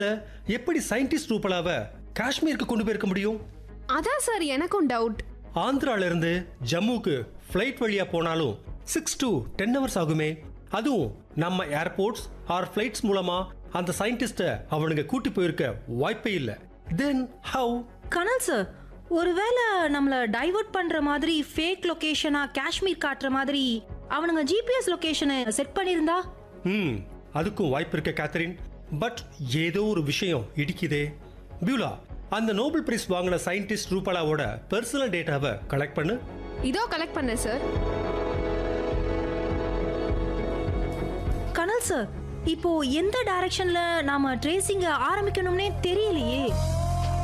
எப்படி சயின்டிஸ்ட் ரூபலாவை காஷ்மீருக்கு கொண்டு போயிருக்க முடியும் அதான் சார் எனக்கும் டவுட் ஆந்திரால இருந்து ஜம்முக்கு ஃப்ளைட் வழியா போனாலும் சிக்ஸ் to டென் ஹவர்ஸ் ஆகுமே அதுவும் நம்ம ஏர்போர்ட்ஸ் ஆர் ஃப்ளைட்ஸ் மூலமா அந்த சயின்டிஸ்ட அவனுங்க கூட்டி போயிருக்க வாய்ப்பே இல்லை தென் ஹவு கனல் சார் ஒருவேளை நம்மள டைவர்ட் பண்ற மாதிரி ஃபேக் லொகேஷனா காஷ்மீர் காட்டுற மாதிரி அவனுங்க ஜிபிஎஸ் லொகேஷனை செட் பண்ணியிருந்தா ம் அதுக்கும் வாய்ப்பு இருக்க கேத்தரின் பட் ஏதோ ஒரு விஷயம் இடிக்குதே பியூலா அந்த நோபல் பிரைஸ் வாங்கின சயின்டிஸ்ட் ரூபாலாவோட பர்சனல் டேட்டாவை கலெக்ட் பண்ணு இதோ கலெக்ட் பண்ணேன் சார் கனல் சார் இப்போ எந்த டைரக்ஷன்ல நாம ட்ரேசிங்க ஆரம்பிக்கணும்னே தெரியலையே